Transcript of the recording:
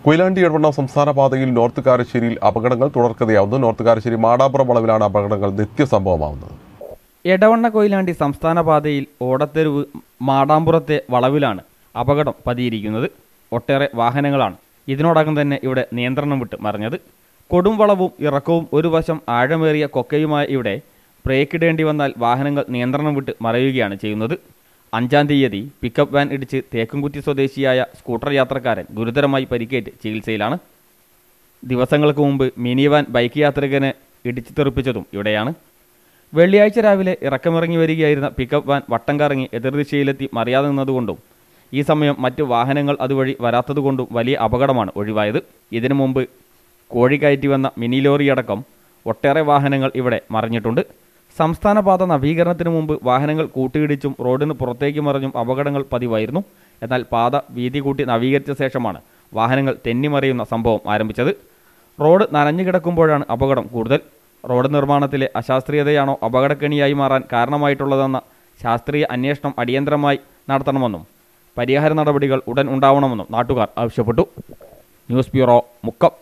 കൊയിലാണ്ടി എടവണ്ണ സംസ്ഥാന പാതയിൽ നോർത്ത് കാരശ്ശേരിയിൽ അപകടങ്ങൾ തുടർക്കഥയാവുന്നു നോർത്ത് കാരശ്ശേരി മാടാപ്പുറം വളവിലാണ് അപകടങ്ങൾ നിത്യസംഭവമാവുന്നത് എടവണ്ണ കൊയിലാണ്ടി സംസ്ഥാന പാതയിൽ ഓടത്തെരുവ് മാടാമ്പുറത്തെ വളവിലാണ് അപകടം പതിയിരിക്കുന്നത് ഒട്ടേറെ വാഹനങ്ങളാണ് ഇതിനോടകം തന്നെ ഇവിടെ നിയന്ത്രണം വിട്ട് മറിഞ്ഞത് കൊടും വളവും ഇറക്കവും ഒരു വശം ആഴമേറിയ കൊക്കയുമായ ഇവിടെ ബ്രേക്കിടേണ്ടി വന്നാൽ വാഹനങ്ങൾ നിയന്ത്രണം വിട്ട് മറയുകയാണ് ചെയ്യുന്നത് അഞ്ചാം തീയതി പിക്കപ്പ് വാൻ ഇടിച്ച് തേക്കുംകുറ്റി സ്വദേശിയായ സ്കൂട്ടർ യാത്രക്കാരൻ ഗുരുതരമായി പരിക്കേറ്റ് ചികിത്സയിലാണ് ദിവസങ്ങൾക്ക് മുമ്പ് മിനി വാൻ ബൈക്ക് യാത്രികനെ ഇടിച്ചു തെറിപ്പിച്ചതും ഇവിടെയാണ് വെള്ളിയാഴ്ച രാവിലെ ഇറക്കമിറങ്ങി വരികയായിരുന്ന പിക്കപ്പ് വാൻ വട്ടം കറങ്ങി എതിർദിശയിലെത്തി മറിയാതെ നിന്നതുകൊണ്ടും ഈ സമയം മറ്റു വാഹനങ്ങൾ അതുവഴി വരാത്തതുകൊണ്ടും വലിയ അപകടമാണ് ഒഴിവായത് ഇതിനു മുമ്പ് കോഴി കയറ്റി വന്ന മിനി ലോറിയടക്കം ഒട്ടേറെ വാഹനങ്ങൾ ഇവിടെ മറിഞ്ഞിട്ടുണ്ട് സംസ്ഥാന പാത നവീകരണത്തിന് മുമ്പ് വാഹനങ്ങൾ കൂട്ടിയിടിച്ചും റോഡിന് പുറത്തേക്ക് മറിഞ്ഞും അപകടങ്ങൾ പതിവായിരുന്നു എന്നാൽ പാത വീതി കൂട്ടി നവീകരിച്ച ശേഷമാണ് വാഹനങ്ങൾ തെന്നിമറിയുന്ന സംഭവം ആരംഭിച്ചത് റോഡ് നനഞ്ഞു കിടക്കുമ്പോഴാണ് അപകടം കൂടുതൽ റോഡ് നിർമ്മാണത്തിലെ അശാസ്ത്രീയതയാണോ അപകടക്കെണിയായി മാറാൻ കാരണമായിട്ടുള്ളതെന്ന ശാസ്ത്രീയ അന്വേഷണം അടിയന്തരമായി നടത്തണമെന്നും പരിഹാര നടപടികൾ ഉടൻ ഉണ്ടാവണമെന്നും നാട്ടുകാർ ആവശ്യപ്പെട്ടു ന്യൂസ് ബ്യൂറോ മുക്കം